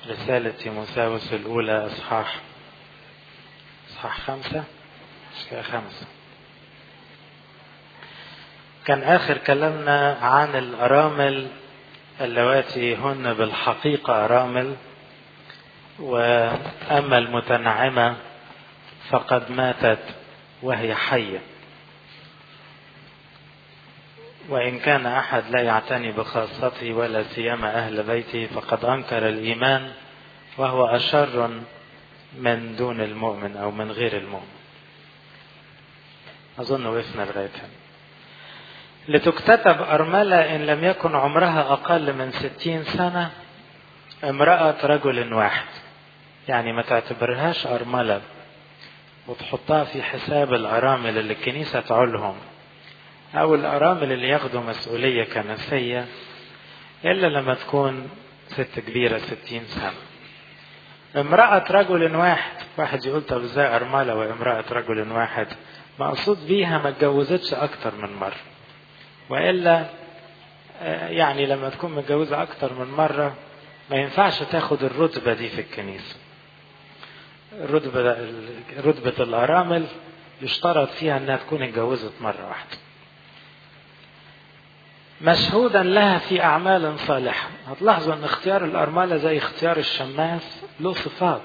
رسالة تيموثاوس الأولى إصحاح إصحاح خمسة مش كده خمسة كان آخر كلامنا عن الأرامل اللواتي هن بالحقيقة أرامل وأما المتنعمة فقد ماتت وهي حية وإن كان أحد لا يعتني بخاصته ولا سيما أهل بيته فقد أنكر الإيمان وهو أشر من دون المؤمن أو من غير المؤمن أظن وقفنا لغاية هنا لتكتتب أرملة إن لم يكن عمرها أقل من ستين سنة امرأة رجل واحد يعني ما تعتبرهاش أرملة وتحطها في حساب الأرامل اللي الكنيسة تعولهم أو الأرامل اللي ياخدوا مسؤولية كنسية إلا لما تكون ست كبيرة ستين سنة امرأة رجل واحد واحد يقول طب ازاي أرملة وامرأة رجل واحد مقصود بيها ما اتجوزتش أكتر من مرة وإلا يعني لما تكون متجوزة أكتر من مرة ما ينفعش تاخد الرتبة دي في الكنيسة الرتبة رتبة الأرامل يشترط فيها أنها تكون اتجوزت مرة واحدة مشهودا لها في أعمال صالحة هتلاحظوا أن اختيار الأرملة زي اختيار الشماس له صفات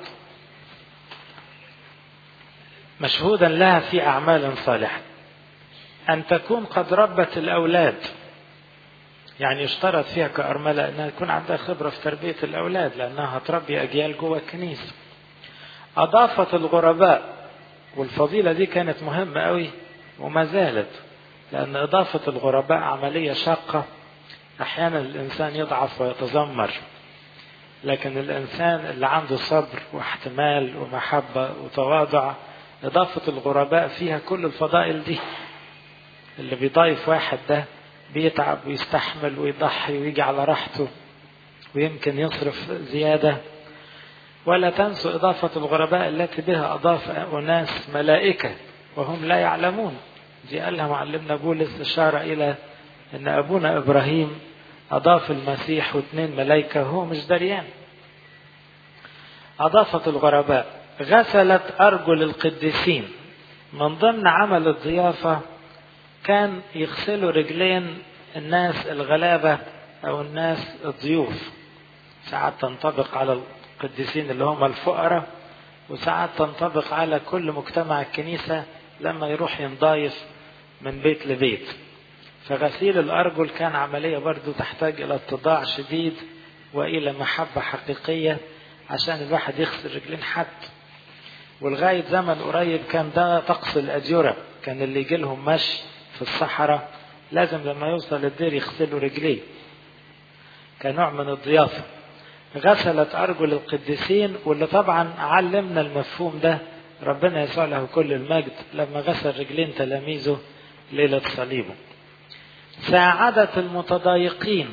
مشهودا لها في أعمال صالحة أن تكون قد ربت الأولاد يعني يشترط فيها كأرملة أنها يكون عندها خبرة في تربية الأولاد لأنها هتربي أجيال جوه الكنيسة أضافت الغرباء والفضيلة دي كانت مهمة قوي وما زالت لأن إضافة الغرباء عملية شاقة أحيانا الإنسان يضعف ويتذمر لكن الإنسان اللي عنده صبر واحتمال ومحبة وتواضع إضافة الغرباء فيها كل الفضائل دي اللي بيضايف واحد ده بيتعب ويستحمل ويضحي ويجي على راحته ويمكن يصرف زيادة ولا تنسوا إضافة الغرباء التي بها أضاف أناس ملائكة وهم لا يعلمون دي قالها معلمنا بولس إشارة إلى أن أبونا إبراهيم أضاف المسيح واثنين ملائكة هو مش دريان أضافت الغرباء غسلت أرجل القديسين من ضمن عمل الضيافة كان يغسلوا رجلين الناس الغلابة أو الناس الضيوف ساعات تنطبق على القديسين اللي هم الفقراء وساعات تنطبق على كل مجتمع الكنيسة لما يروح ينضايف من بيت لبيت فغسيل الأرجل كان عملية برضو تحتاج إلى اتضاع شديد وإلى محبة حقيقية عشان الواحد يغسل رجلين حد ولغاية زمن قريب كان ده طقس الأديرة كان اللي يجي لهم مشي في الصحراء لازم لما يوصل الدير يغسلوا رجليه كنوع من الضيافة غسلت أرجل القديسين واللي طبعا علمنا المفهوم ده ربنا يسوع له كل المجد لما غسل رجلين تلاميذه ليلة صليبه ساعدت المتضايقين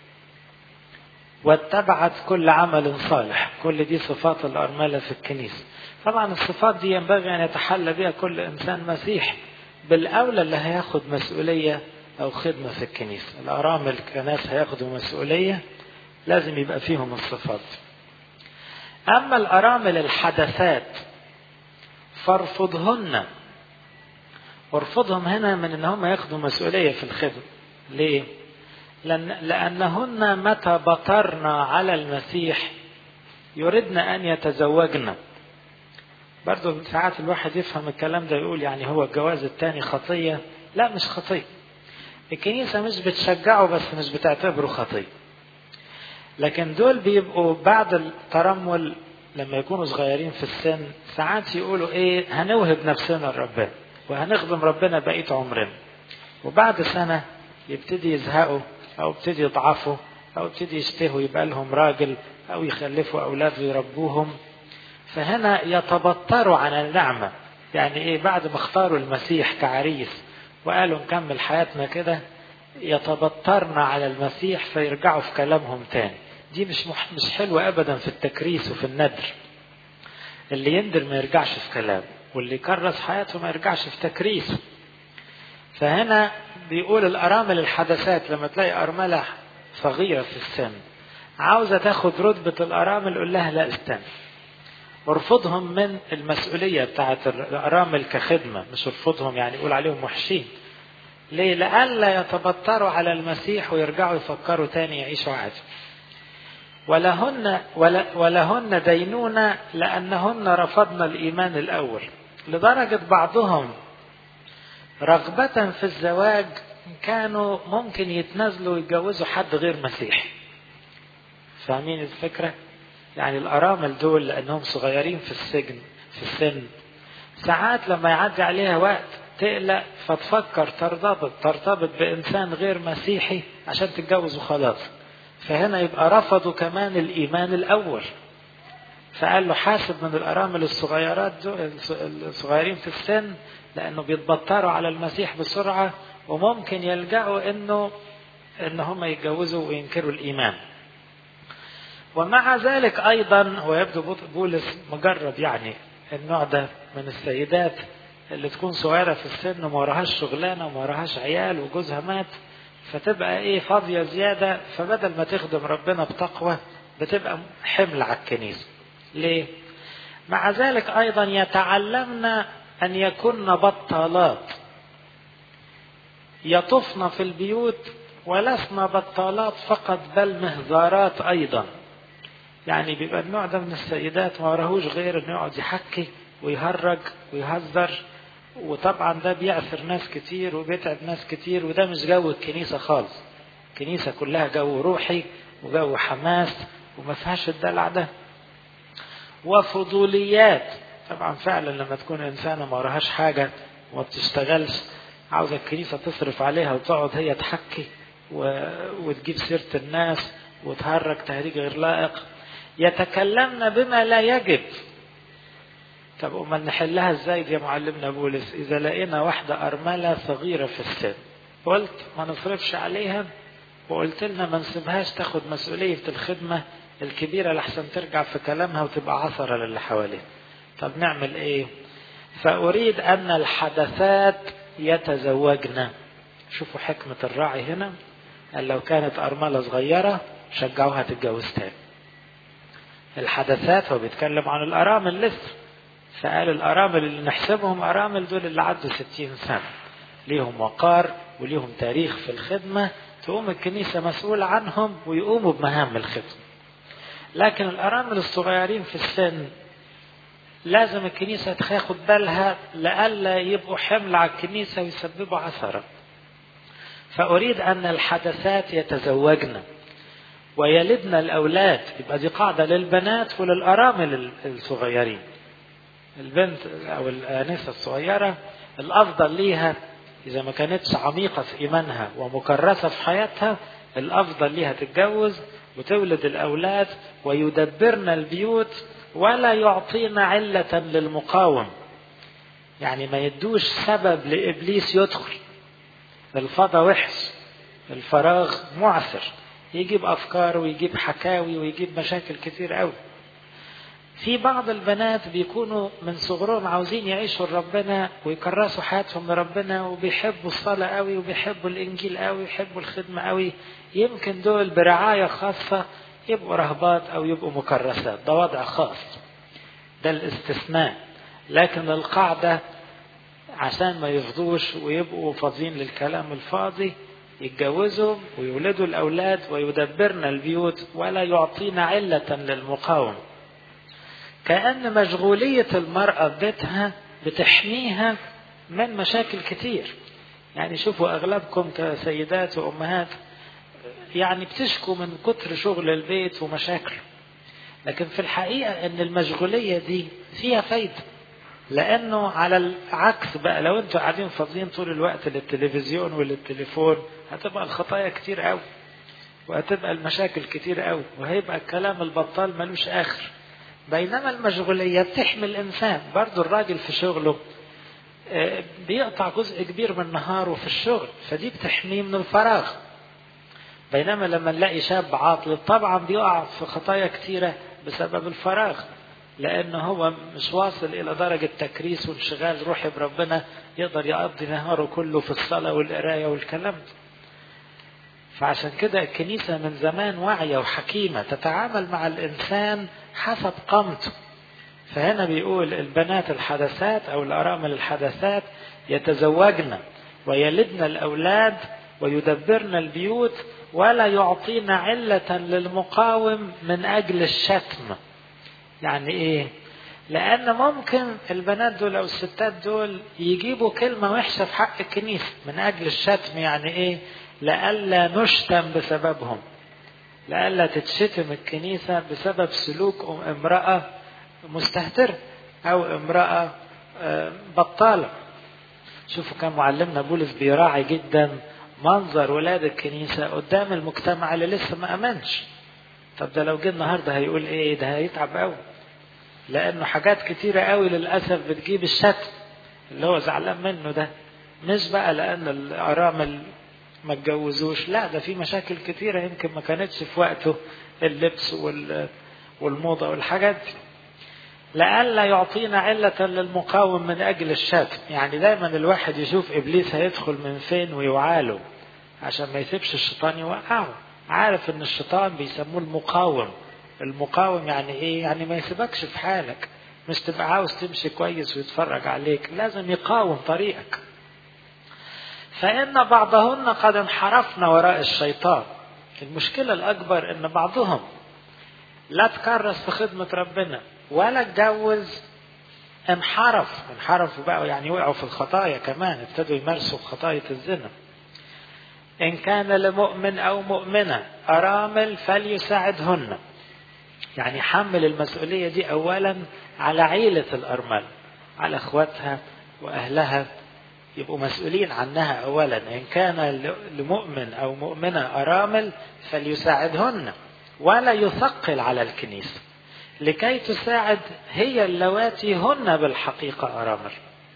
واتبعت كل عمل صالح كل دي صفات الأرملة في الكنيسة طبعا الصفات دي ينبغي أن يتحلى بها كل إنسان مسيحي بالأولى اللي هياخد مسؤولية أو خدمة في الكنيسة الأرامل كناس هياخدوا مسؤولية لازم يبقى فيهم الصفات أما الأرامل الحدثات فارفضهن وارفضهم هنا من ان هم ياخدوا مسؤوليه في الخدمه ليه لأن لانهن متى بطرن على المسيح يردن ان يتزوجن برضو ساعات الواحد يفهم الكلام ده يقول يعني هو الجواز الثاني خطيه لا مش خطيه الكنيسه مش بتشجعه بس مش بتعتبره خطيه لكن دول بيبقوا بعد الترمل لما يكونوا صغيرين في السن ساعات يقولوا ايه هنوهب نفسنا لربنا وهنخدم ربنا بقية عمرنا وبعد سنة يبتدي يزهقوا أو يبتدي يضعفوا أو يبتدي يشتهوا يبقى لهم راجل أو يخلفوا أولاد ويربوهم فهنا يتبطروا عن النعمة يعني إيه بعد ما اختاروا المسيح كعريس وقالوا نكمل حياتنا كده يتبطرن على المسيح فيرجعوا في كلامهم تاني دي مش مح... مش حلوة أبدا في التكريس وفي الندر اللي يندر ما يرجعش في كلامه واللي كرس حياته ما يرجعش في تكريسه فهنا بيقول الأرامل الحدثات لما تلاقي أرملة صغيرة في السن عاوزة تاخد رتبة الأرامل قول لها لا استنى ارفضهم من المسؤولية بتاعت الأرامل كخدمة مش ارفضهم يعني قول عليهم وحشين ليه لئلا يتبطروا على المسيح ويرجعوا يفكروا تاني يعيشوا عادي ولهن ولهن دينونة لأنهن رفضن الإيمان الأول لدرجة بعضهم رغبة في الزواج كانوا ممكن يتنازلوا ويتجوزوا حد غير مسيحي فاهمين الفكرة؟ يعني الأرامل دول لأنهم صغيرين في السجن في السن ساعات لما يعدي عليها وقت تقلق فتفكر ترتبط ترتبط بإنسان غير مسيحي عشان تتجوز وخلاص فهنا يبقى رفضوا كمان الإيمان الأول فقال له حاسب من الأرامل الصغيرات الصغيرين في السن لأنه بيتبطروا على المسيح بسرعة وممكن يلجأوا إنه إن هم يتجوزوا وينكروا الإيمان. ومع ذلك أيضا ويبدو بولس مجرب يعني النوع ده من السيدات اللي تكون صغيرة في السن وما وراهاش شغلانة وما وراهاش عيال وجوزها مات فتبقى ايه فاضية زيادة فبدل ما تخدم ربنا بتقوى بتبقى حمل على الكنيسة. ليه؟ مع ذلك أيضا يتعلمن أن يكن بطالات يطفن في البيوت ولسنا بطالات فقط بل مهزارات أيضا يعني بيبقى النوع ده من السيدات ما وراهوش غير انه يقعد يحكي ويهرج ويهزر وطبعا ده بيعثر ناس كتير وبيتعب ناس كتير وده مش جو الكنيسة خالص الكنيسة كلها جو روحي وجو حماس وما فيهاش الدلع ده وفضوليات طبعا فعلا لما تكون انسانه ما وراهاش حاجه وما بتشتغلش عاوزه الكنيسه تصرف عليها وتقعد هي تحكي و... وتجيب سيره الناس وتهرج تهريج غير لائق يتكلمن بما لا يجب طب امال نحلها ازاي دي يا معلمنا بولس اذا لقينا واحده ارمله صغيره في السن قلت ما نصرفش عليها وقلت لنا ما نسيبهاش تاخد مسؤوليه الخدمه الكبيره لحسن ترجع في كلامها وتبقى عثره للي حواليها طب نعمل ايه فاريد ان الحدثات يتزوجن شوفوا حكمة الراعي هنا قال لو كانت أرملة صغيرة شجعوها تتجوز تاني الحدثات هو بيتكلم عن الأرامل لسه فقال الأرامل اللي نحسبهم أرامل دول اللي عدوا ستين سنة ليهم وقار وليهم تاريخ في الخدمة تقوم الكنيسة مسؤولة عنهم ويقوموا بمهام الخدمة لكن الأرامل الصغيرين في السن لازم الكنيسة تاخد بالها لئلا يبقوا حمل على الكنيسة ويسببوا عثرة فأريد أن الحدثات يتزوجن ويلدن الأولاد يبقى دي قاعدة للبنات وللأرامل الصغيرين البنت أو الآنسة الصغيرة الأفضل ليها إذا ما كانتش عميقة في إيمانها ومكرسة في حياتها الأفضل ليها تتجوز وتولد الأولاد ويدبرن البيوت ولا يعطينا علة للمقاوم يعني ما يدوش سبب لإبليس يدخل الفضا وحش الفراغ معسر يجيب أفكار ويجيب حكاوي ويجيب مشاكل كتير قوي في بعض البنات بيكونوا من صغرهم عاوزين يعيشوا لربنا ويكرسوا حياتهم لربنا وبيحبوا الصلاة قوي وبيحبوا الإنجيل قوي ويحبوا الخدمة قوي يمكن دول برعاية خاصة يبقوا رهبات أو يبقوا مكرسات ده وضع خاص ده الاستثناء لكن القاعدة عشان ما يفضوش ويبقوا فاضيين للكلام الفاضي يتجوزوا ويولدوا الأولاد ويدبرن البيوت ولا يعطينا علة للمقاومة كأن مشغولية المرأة ببيتها بتحميها من مشاكل كتير يعني شوفوا أغلبكم كسيدات وأمهات يعني بتشكوا من كتر شغل البيت ومشاكل لكن في الحقيقة أن المشغولية دي فيها فايدة لأنه على العكس بقى لو أنتوا قاعدين فاضيين طول الوقت للتلفزيون وللتليفون هتبقى الخطايا كتير قوي وهتبقى المشاكل كتير قوي وهيبقى الكلام البطال ملوش آخر بينما المشغولية بتحمي الإنسان برضو الراجل في شغله بيقطع جزء كبير من نهاره في الشغل فدي بتحميه من الفراغ بينما لما نلاقي شاب عاطل طبعا بيقع في خطايا كتيرة بسبب الفراغ لأنه هو مش واصل إلى درجة تكريس وانشغال روحي بربنا يقدر يقضي نهاره كله في الصلاة والقراية والكلام ده فعشان كده الكنيسة من زمان واعية وحكيمة تتعامل مع الإنسان حسب قامته فهنا بيقول البنات الحدثات أو الأرامل الحدثات يتزوجن ويلدن الأولاد ويدبرن البيوت ولا يعطين علة للمقاوم من أجل الشتم يعني إيه لأن ممكن البنات دول أو الستات دول يجيبوا كلمة وحشة في حق الكنيسة من أجل الشتم يعني إيه لئلا نشتم بسببهم لئلا تتشتم الكنيسة بسبب سلوك امرأة مستهترة أو امرأة بطالة شوفوا كان معلمنا بولس بيراعي جدا منظر ولاد الكنيسة قدام المجتمع اللي لسه ما أمنش طب ده لو جه النهارده هيقول ايه ده هيتعب قوي لانه حاجات كتيره قوي للاسف بتجيب الشتم اللي هو زعلان منه ده مش بقى لان الارامل ما اتجوزوش لا ده في مشاكل كتيره يمكن ما كانتش في وقته اللبس وال والموضه والحاجات دي لئلا يعطينا علة للمقاوم من أجل الشتم يعني دايما الواحد يشوف إبليس هيدخل من فين ويوعاله عشان ما يسيبش الشيطان يوقعه عارف ان الشيطان بيسموه المقاوم المقاوم يعني ايه يعني ما يسيبكش في حالك مش تبقى عاوز تمشي كويس ويتفرج عليك لازم يقاوم طريقك فإن بعضهن قد انحرفن وراء الشيطان المشكلة الأكبر إن بعضهم لا تكرس في خدمة ربنا ولا اتجوز انحرف انحرفوا بقى يعني وقعوا في الخطايا كمان ابتدوا يمارسوا خطايا الزنا إن كان لمؤمن أو مؤمنة أرامل فليساعدهن يعني حمل المسؤولية دي أولا على عيلة الأرمل على أخواتها وأهلها يبقوا مسؤولين عنها أولا إن كان لمؤمن أو مؤمنة أرامل فليساعدهن ولا يثقل على الكنيسة لكي تساعد هي اللواتي هن بالحقيقة أرامل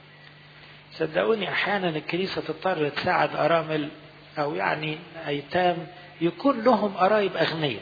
صدقوني أحيانا الكنيسة تضطر تساعد أرامل أو يعني أيتام يكون لهم قرايب أغنياء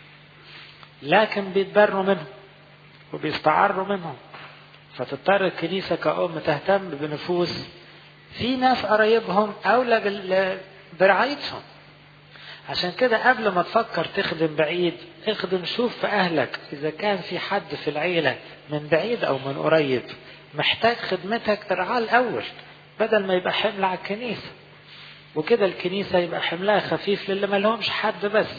لكن بيتبروا منهم وبيستعروا منهم فتضطر الكنيسة كأم تهتم بنفوس في ناس قرايبهم أولى برعايتهم عشان كده قبل ما تفكر تخدم بعيد اخدم شوف في أهلك إذا كان في حد في العيلة من بعيد أو من قريب محتاج خدمتك ترعاه الأول بدل ما يبقى حمل على الكنيسة وكده الكنيسة يبقى حملها خفيف للي ما لهمش حد بس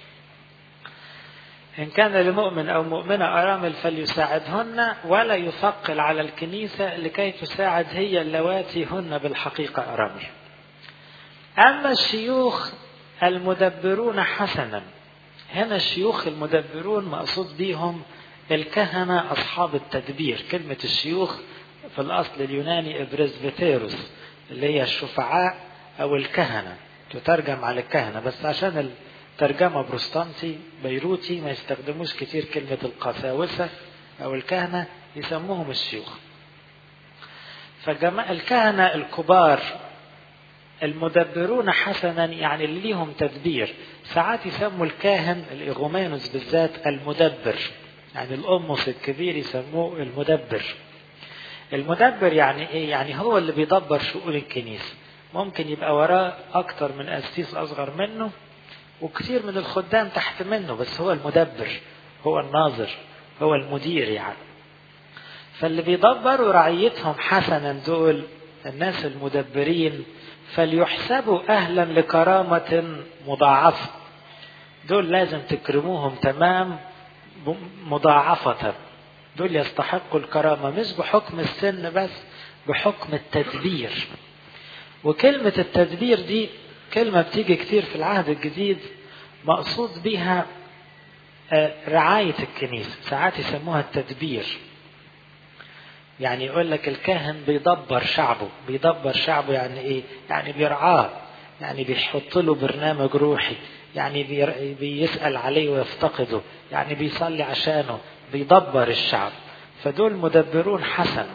إن كان لمؤمن أو مؤمنة أرامل فليساعدهن ولا يثقل على الكنيسة لكي تساعد هي اللواتي هن بالحقيقة أرامل أما الشيوخ المدبرون حسنا هنا الشيوخ المدبرون مقصود بيهم الكهنة أصحاب التدبير كلمة الشيوخ في الأصل اليوناني إبرزبتيروس اللي هي الشفعاء أو الكهنة تترجم على الكهنة بس عشان الترجمة بروستانتي بيروتي ما يستخدموش كتير كلمة القساوسة أو الكهنة يسموهم الشيوخ فالجماعة الكهنة الكبار المدبرون حسنا يعني اللي ليهم تدبير ساعات يسموا الكاهن الإغومانوس بالذات المدبر يعني الأمس الكبير يسموه المدبر المدبر يعني ايه يعني هو اللي بيدبر شؤون الكنيسه ممكن يبقى وراه اكتر من قسيس اصغر منه وكثير من الخدام تحت منه بس هو المدبر هو الناظر هو المدير يعني فاللي بيدبروا رعيتهم حسنا دول الناس المدبرين فليحسبوا اهلا لكرامه مضاعفه دول لازم تكرموهم تمام مضاعفه دول يستحقوا الكرامة مش بحكم السن بس بحكم التدبير وكلمة التدبير دي كلمة بتيجي كتير في العهد الجديد مقصود بها رعاية الكنيسة ساعات يسموها التدبير يعني يقول لك الكاهن بيدبر شعبه بيدبر شعبه يعني ايه يعني بيرعاه يعني بيحط له برنامج روحي يعني بيسأل عليه ويفتقده يعني بيصلي عشانه بيدبر الشعب فدول مدبرون حسنا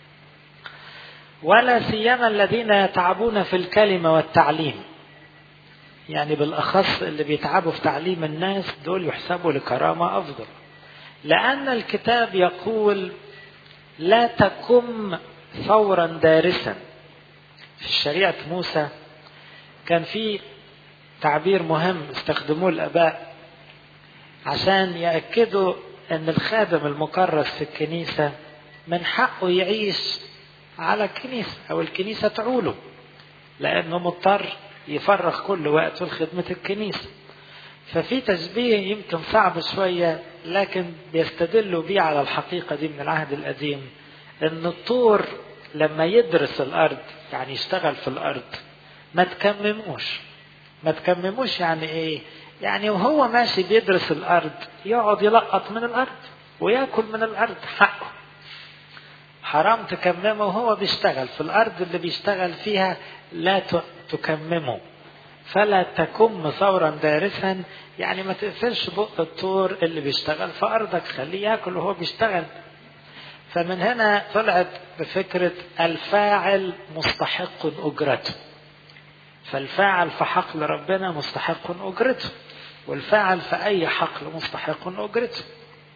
ولا سيما الذين يتعبون في الكلمة والتعليم يعني بالأخص اللي بيتعبوا في تعليم الناس دول يحسبوا لكرامة أفضل لأن الكتاب يقول لا تكن ثورا دارسا في شريعة موسى كان في تعبير مهم استخدموه الآباء عشان يأكدوا أن الخادم المكرس في الكنيسة من حقه يعيش على الكنيسة أو الكنيسة تعوله لأنه مضطر يفرغ كل وقته لخدمة الكنيسة ففي تشبيه يمكن صعب شوية لكن بيستدلوا بيه على الحقيقة دي من العهد القديم ان الطور لما يدرس الارض يعني يشتغل في الارض ما تكمموش ما تكمموش يعني ايه يعني وهو ماشي بيدرس الارض يقعد يلقط من الارض وياكل من الارض حقه حرام تكممه وهو بيشتغل في الارض اللي بيشتغل فيها لا تكممه فلا تكم ثورا دارسا يعني ما تقفلش بق الطور اللي بيشتغل في ارضك خليه ياكل وهو بيشتغل فمن هنا طلعت بفكرة الفاعل مستحق أجرته فالفاعل في حقل ربنا مستحق أجرته والفاعل في أي حقل مستحق أجرته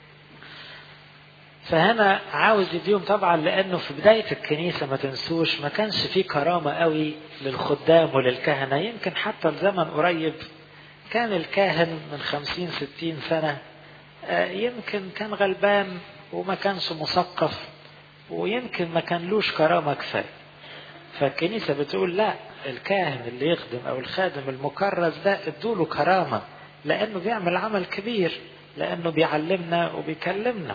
فهنا عاوز يديهم طبعا لأنه في بداية الكنيسة ما تنسوش ما كانش فيه كرامة قوي للخدام وللكهنة يمكن حتى الزمن قريب كان الكاهن من خمسين ستين سنة يمكن كان غلبان وما كانش مثقف ويمكن ما كان لوش كرامة كفاية فالكنيسة بتقول لا الكاهن اللي يخدم أو الخادم المكرس ده ادوله كرامة لأنه بيعمل عمل كبير لأنه بيعلمنا وبيكلمنا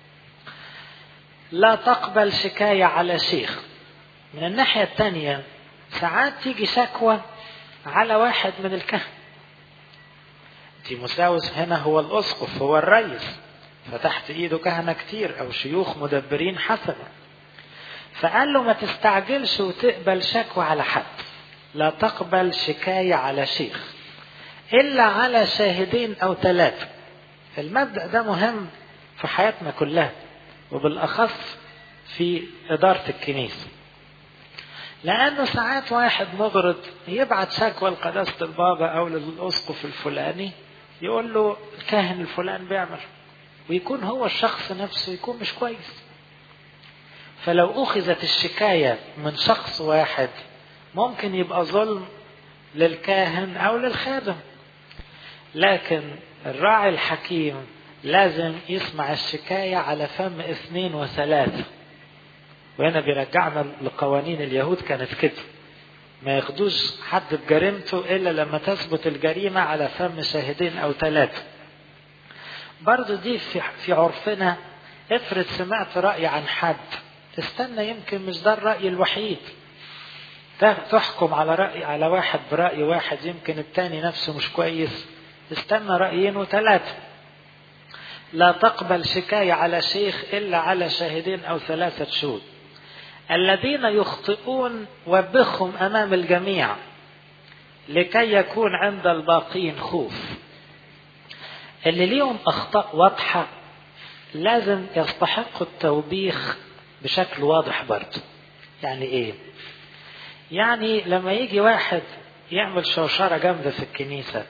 لا تقبل شكاية على شيخ من الناحية الثانية ساعات تيجي شكوى على واحد من الكهنة تيموساوس هنا هو الأسقف هو الرئيس فتحت ايده كهنة كتير او شيوخ مدبرين حسنا فقال له ما تستعجلش وتقبل شكوى على حد لا تقبل شكاية على شيخ إلا على شاهدين أو ثلاثة المبدأ ده مهم في حياتنا كلها وبالأخص في إدارة الكنيسة لأنه ساعات واحد مغرض يبعت شكوى لقداسة البابا أو للأسقف الفلاني يقول له الكاهن الفلان بيعمل ويكون هو الشخص نفسه يكون مش كويس فلو أخذت الشكاية من شخص واحد ممكن يبقى ظلم للكاهن أو للخادم لكن الراعي الحكيم لازم يسمع الشكاية على فم اثنين وثلاثة وهنا بيرجعنا لقوانين اليهود كانت كده ما ياخدوش حد بجريمته إلا لما تثبت الجريمة على فم شاهدين أو ثلاثة برضو دي في, في عرفنا افرض سمعت رأي عن حد استنى يمكن مش ده الرأي الوحيد تحكم على رأي على واحد برأي واحد يمكن التاني نفسه مش كويس استنى رأيين وثلاثة لا تقبل شكاية على شيخ إلا على شاهدين أو ثلاثة شهود الذين يخطئون وبخهم أمام الجميع لكي يكون عند الباقين خوف اللي ليهم أخطاء واضحة لازم يستحقوا التوبيخ بشكل واضح برضه يعني إيه يعني لما يجي واحد يعمل شوشرة جامدة في الكنيسة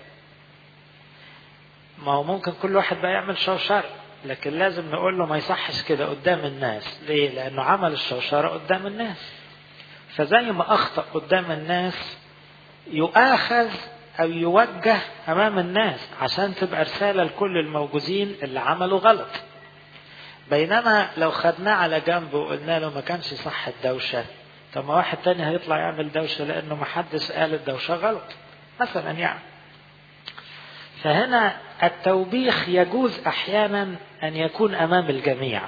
ما هو ممكن كل واحد بقى يعمل شوشرة لكن لازم نقول له ما يصحش كده قدام الناس ليه لأنه عمل الشوشرة قدام الناس فزي ما أخطأ قدام الناس يؤاخذ أو يوجه أمام الناس عشان تبقى رسالة لكل الموجودين اللي عملوا غلط بينما لو خدناه على جنب وقلنا له ما كانش صح الدوشة طب ما واحد تاني هيطلع يعمل دوشة لأنه ما حدش قال الدوشة غلط مثلا يعني فهنا التوبيخ يجوز أحيانا أن يكون أمام الجميع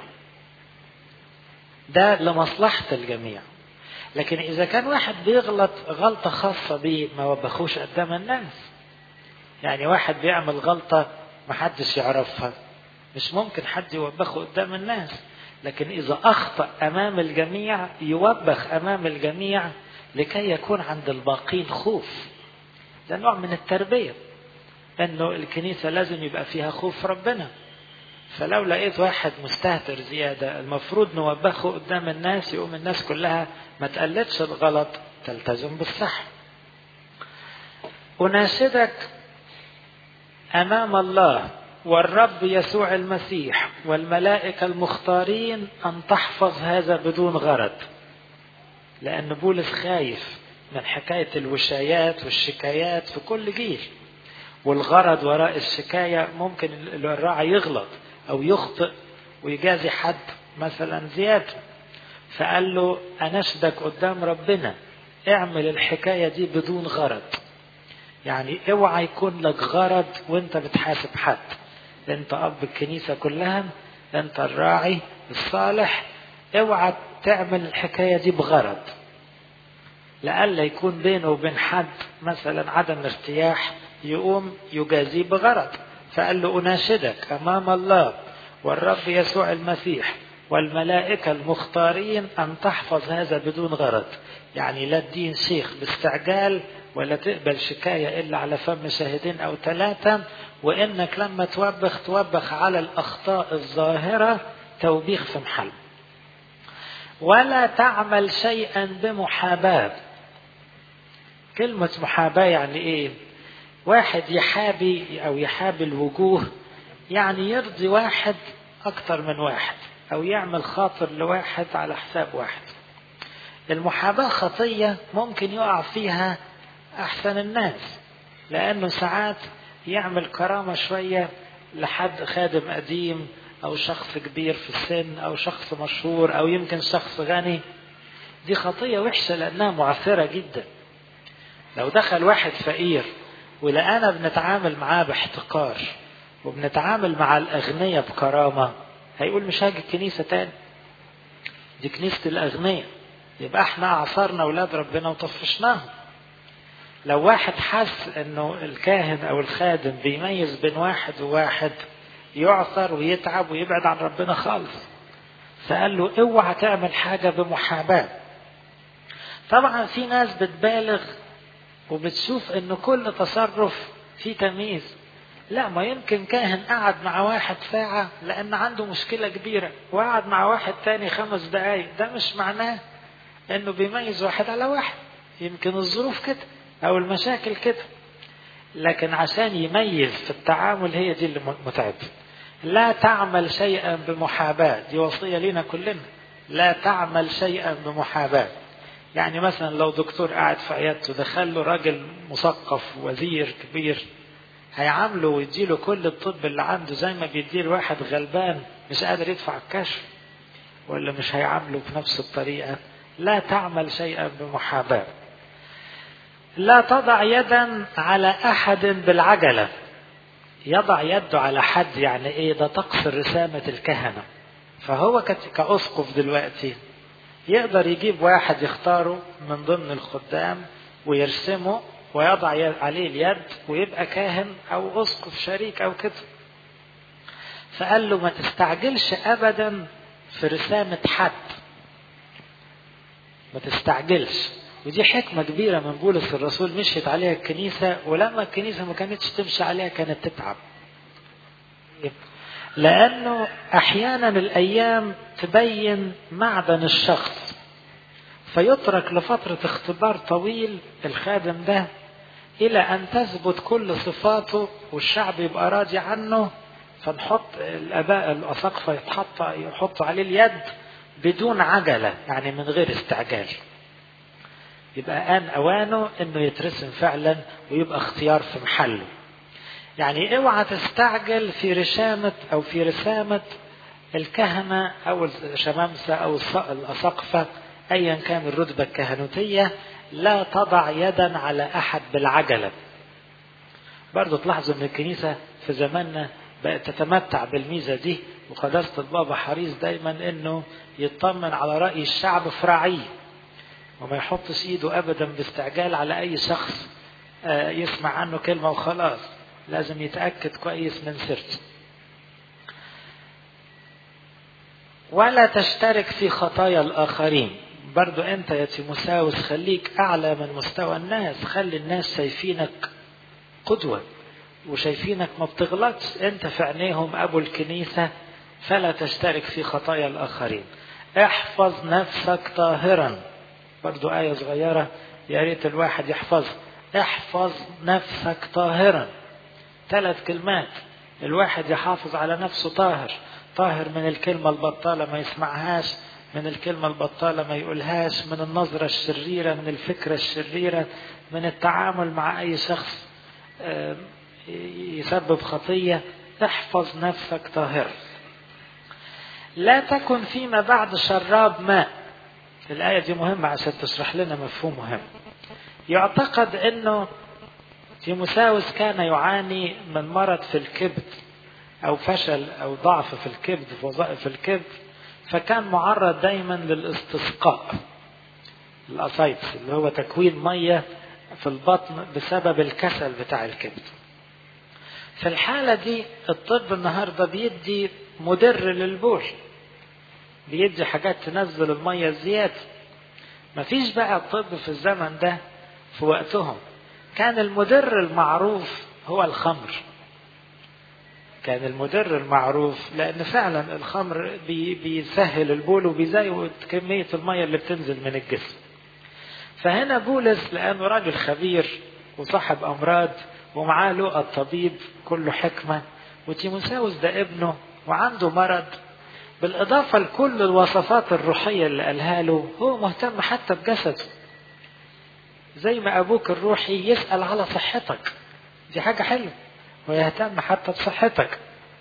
ده لمصلحة الجميع لكن إذا كان واحد بيغلط غلطة خاصة بيه ما وبخوش قدام الناس يعني واحد بيعمل غلطة محدش يعرفها مش ممكن حد يوبخه قدام الناس لكن إذا أخطأ أمام الجميع يوبخ أمام الجميع لكي يكون عند الباقين خوف ده نوع من التربية أنه الكنيسة لازم يبقى فيها خوف ربنا فلو لقيت واحد مستهتر زيادة المفروض نوبخه قدام الناس يقوم الناس كلها ما تقلدش الغلط تلتزم بالصح أناشدك أمام الله والرب يسوع المسيح والملائكة المختارين أن تحفظ هذا بدون غرض لأن بولس خايف من حكاية الوشايات والشكايات في كل جيل والغرض وراء الشكاية ممكن الراعي يغلط أو يخطئ ويجازي حد مثلا زيادة فقال له أنشدك قدام ربنا اعمل الحكاية دي بدون غرض يعني اوعى يكون لك غرض وانت بتحاسب حد انت اب الكنيسة كلها انت الراعي الصالح اوعى تعمل الحكاية دي بغرض لألا يكون بينه وبين حد مثلا عدم ارتياح يقوم يجازيه بغرض فقال له أناشدك أمام الله والرب يسوع المسيح والملائكة المختارين أن تحفظ هذا بدون غرض يعني لا تدين شيخ باستعجال ولا تقبل شكاية إلا على فم شاهدين أو ثلاثة وإنك لما توبخ توبخ على الأخطاء الظاهرة توبيخ في محل ولا تعمل شيئا بمحاباة كلمة محاباة يعني إيه واحد يحابي أو يحابي الوجوه يعني يرضي واحد أكتر من واحد أو يعمل خاطر لواحد على حساب واحد المحاباة خطية ممكن يقع فيها أحسن الناس لأنه ساعات يعمل كرامة شوية لحد خادم قديم أو شخص كبير في السن أو شخص مشهور أو يمكن شخص غني دي خطية وحشة لأنها معثرة جدا لو دخل واحد فقير ولقانا بنتعامل معاه باحتقار وبنتعامل مع الأغنياء بكرامة هيقول مش هاجي الكنيسة تاني دي كنيسة الأغنياء يبقى احنا أعصرنا أولاد ربنا وطفشناهم لو واحد حس انه الكاهن او الخادم بيميز بين واحد وواحد يعثر ويتعب ويبعد عن ربنا خالص فقال له اوعى تعمل حاجه بمحاباه طبعا في ناس بتبالغ وبتشوف ان كل تصرف فيه تمييز لا ما يمكن كاهن قعد مع واحد ساعة لأن عنده مشكلة كبيرة وقعد مع واحد تاني خمس دقايق ده مش معناه انه بيميز واحد على واحد يمكن الظروف كده او المشاكل كده لكن عشان يميز في التعامل هي دي اللي متعبة لا تعمل شيئا بمحاباة دي وصية لنا كلنا لا تعمل شيئا بمحاباة يعني مثلا لو دكتور قاعد في عيادته دخل له راجل مثقف وزير كبير هيعامله ويديله كل الطب اللي عنده زي ما بيديه واحد غلبان مش قادر يدفع الكشف ولا مش هيعامله بنفس الطريقة لا تعمل شيئا بمحاباة لا تضع يدا على أحد بالعجلة يضع يده على حد يعني إيه ده طقس رسامة الكهنة فهو كأسقف دلوقتي يقدر يجيب واحد يختاره من ضمن الخدام ويرسمه ويضع عليه اليد ويبقى كاهن أو أسقف شريك أو كده فقال له ما تستعجلش أبدا في رسامة حد ما تستعجلش ودي حكمة كبيرة من بولس الرسول مشيت عليها الكنيسة ولما الكنيسة ما كانتش تمشي عليها كانت تتعب لأنه أحيانا الأيام تبين معدن الشخص فيترك لفترة اختبار طويل الخادم ده إلى أن تثبت كل صفاته والشعب يبقى راضي عنه فنحط الآباء الأساقفة يتحط يحطوا عليه اليد بدون عجلة يعني من غير استعجال يبقى آن أوانه إنه يترسم فعلا ويبقى اختيار في محله يعني اوعى تستعجل في رشامة أو في رسامة الكهنة أو الشمامسة أو الأساقفة أيا كان الرتبة الكهنوتية لا تضع يدا على أحد بالعجلة برضو تلاحظوا أن الكنيسة في زماننا بقت تتمتع بالميزة دي وقداسة البابا حريص دايما أنه يطمن على رأي الشعب في رعيه وما يحطش ايده ابدا باستعجال على اي شخص يسمع عنه كلمه وخلاص لازم يتاكد كويس من سيرته ولا تشترك في خطايا الاخرين برضو انت يا تيموساوس خليك اعلى من مستوى الناس خلي الناس شايفينك قدوه وشايفينك ما بتغلطش انت في عينيهم ابو الكنيسه فلا تشترك في خطايا الاخرين احفظ نفسك طاهرا برضو آية صغيرة يا ريت الواحد يحفظها احفظ نفسك طاهرا ثلاث كلمات الواحد يحافظ على نفسه طاهر طاهر من الكلمة البطالة ما يسمعهاش من الكلمة البطالة ما يقولهاش من النظرة الشريرة من الفكرة الشريرة من التعامل مع أي شخص يسبب خطية احفظ نفسك طاهرا لا تكن فيما بعد شراب ماء الآية دي مهمة عشان تشرح لنا مفهوم مهم يعتقد أنه تيموساوس كان يعاني من مرض في الكبد أو فشل أو ضعف في الكبد في وظائف الكبد فكان معرض دايما للاستسقاء الأسايتس اللي هو تكوين مية في البطن بسبب الكسل بتاع الكبد في الحالة دي الطب النهاردة بيدي مدر للبول بيدي حاجات تنزل المية الزيادة مفيش بقى الطب في الزمن ده في وقتهم كان المدر المعروف هو الخمر كان المدر المعروف لأن فعلا الخمر بي بيسهل البول وبيزود كمية المية اللي بتنزل من الجسم فهنا بولس لأنه راجل خبير وصاحب أمراض ومعاه لقى الطبيب كله حكمة وتيموساوس ده ابنه وعنده مرض بالإضافة لكل الوصفات الروحية اللي قالها له هو مهتم حتى بجسده زي ما أبوك الروحي يسأل على صحتك دي حاجة حلوة ويهتم حتى بصحتك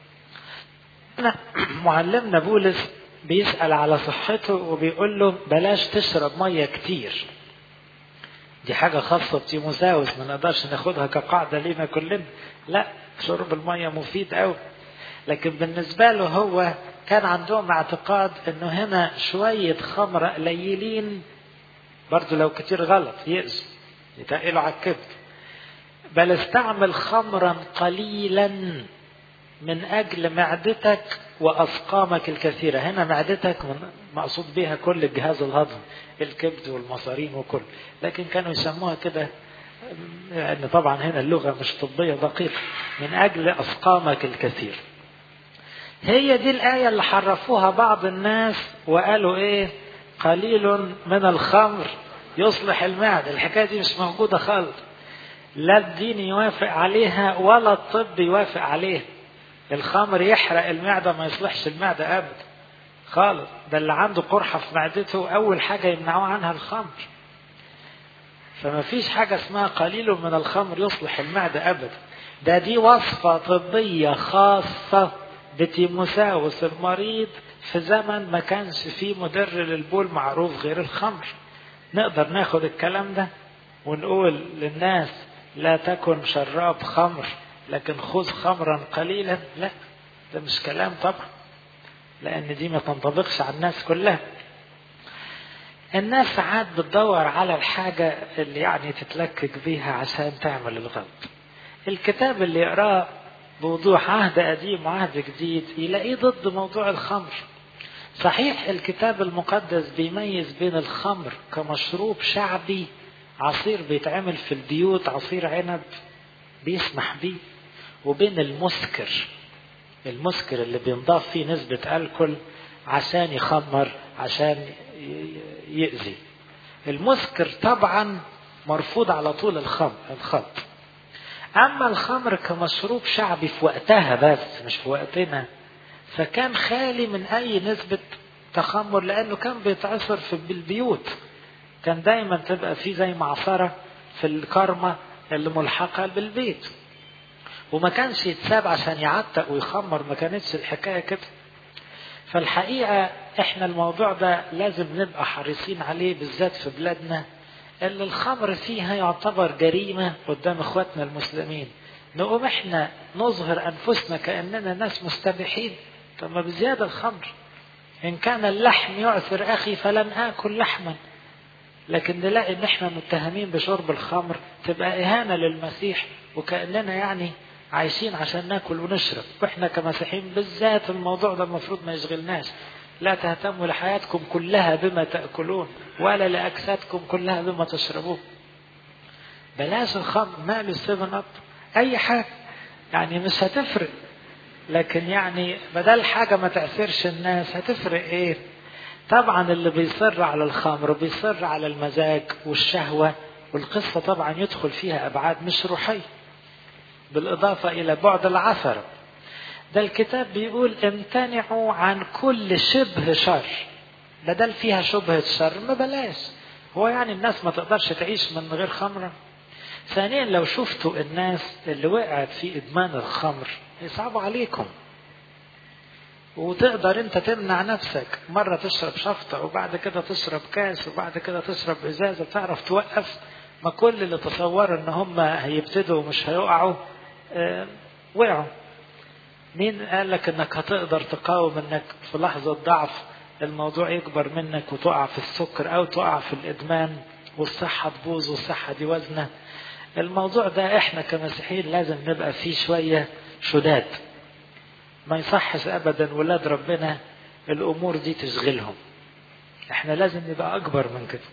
أنا معلمنا بولس بيسأل على صحته وبيقول له بلاش تشرب مية كتير دي حاجة خاصة بتيموساوس ما نقدرش ناخدها كقاعدة لينا كلنا لا شرب المية مفيد أوي لكن بالنسبة له هو كان عندهم اعتقاد انه هنا شوية خمرة قليلين برضو لو كتير غلط يأذوا يتقلوا على الكبد بل استعمل خمرا قليلا من أجل معدتك وأسقامك الكثيرة هنا معدتك من مقصود بها كل الجهاز الهضمي الكبد والمصارين وكل لكن كانوا يسموها كده لأن طبعا هنا اللغة مش طبية دقيقة من أجل أسقامك الكثير هي دي الآية اللي حرفوها بعض الناس وقالوا إيه قليل من الخمر يصلح المعدة الحكاية دي مش موجودة خالص لا الدين يوافق عليها ولا الطب يوافق عليها الخمر يحرق المعدة ما يصلحش المعدة أبدا خالص ده اللي عنده قرحة في معدته أول حاجة يمنعوه عنها الخمر فما فيش حاجة اسمها قليل من الخمر يصلح المعدة أبدا ده دي وصفة طبية خاصة بتيموساوس المريض في زمن ما كانش فيه مدر للبول معروف غير الخمر نقدر ناخد الكلام ده ونقول للناس لا تكن شراب خمر لكن خذ خمرا قليلا لا ده مش كلام طبعا لان دي ما تنطبقش على الناس كلها الناس ساعات بتدور على الحاجة اللي يعني تتلكك بيها عشان تعمل الغلط الكتاب اللي يقراه بوضوح عهد قديم وعهد جديد يلاقيه ضد موضوع الخمر صحيح الكتاب المقدس بيميز بين الخمر كمشروب شعبي عصير بيتعمل في البيوت عصير عنب بيسمح بيه وبين المسكر المسكر اللي بينضاف فيه نسبة ألكول عشان يخمر عشان يأذي المسكر طبعا مرفوض على طول الخم الخط أما الخمر كمشروب شعبي في وقتها بس مش في وقتنا فكان خالي من أي نسبة تخمر لأنه كان بيتعصر في البيوت كان دايما تبقى فيه زي معصرة في الكرمة اللي ملحقة بالبيت وما كانش يتساب عشان يعتق ويخمر ما كانتش الحكاية كده فالحقيقة احنا الموضوع ده لازم نبقى حريصين عليه بالذات في بلادنا اللي الخمر فيها يعتبر جريمة قدام اخواتنا المسلمين نقوم احنا نظهر انفسنا كأننا ناس مستبيحين طب ما بزيادة الخمر ان كان اللحم يعثر اخي فلن اكل لحما لكن نلاقي ان احنا متهمين بشرب الخمر تبقى اهانة للمسيح وكأننا يعني عايشين عشان ناكل ونشرب واحنا كمسيحيين بالذات الموضوع ده المفروض ما يشغلناش لا تهتموا لحياتكم كلها بما تأكلون ولا لأجسادكم كلها بما تشربون بلاش الخمر مال السيفن اب اي حاجة يعني مش هتفرق لكن يعني بدل حاجة ما تأثرش الناس هتفرق ايه طبعا اللي بيصر على الخمر بيصر على المزاج والشهوة والقصة طبعا يدخل فيها أبعاد مش روحية بالإضافة إلى بعد العثرة ده الكتاب بيقول امتنعوا عن كل شبه شر بدل فيها شبهة شر ما بلاش هو يعني الناس ما تقدرش تعيش من غير خمرة ثانيا لو شفتوا الناس اللي وقعت في إدمان الخمر يصعب عليكم وتقدر انت تمنع نفسك مرة تشرب شفطة وبعد كده تشرب كاس وبعد كده تشرب ازازة تعرف توقف ما كل اللي تصوروا ان هم هيبتدوا ومش هيقعوا اه وقعوا مين قال لك انك هتقدر تقاوم انك في لحظة ضعف الموضوع يكبر منك وتقع في السكر او تقع في الادمان والصحة تبوظ والصحة دي وزنة الموضوع ده احنا كمسيحيين لازم نبقى فيه شوية شداد ما يصحش ابدا ولاد ربنا الامور دي تشغلهم احنا لازم نبقى اكبر من كده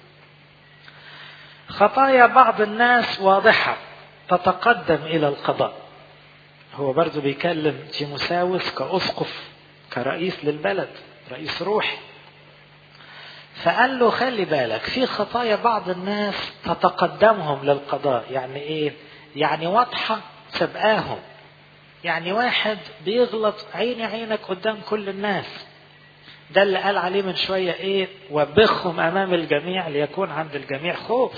خطايا بعض الناس واضحة تتقدم الى القضاء هو برضو بيكلم تيموساوس كأسقف كرئيس للبلد رئيس روحي فقال له خلي بالك في خطايا بعض الناس تتقدمهم للقضاء يعني ايه يعني واضحة سبقاهم يعني واحد بيغلط عيني عينك قدام كل الناس ده اللي قال عليه من شوية ايه وبخهم امام الجميع ليكون عند الجميع خوف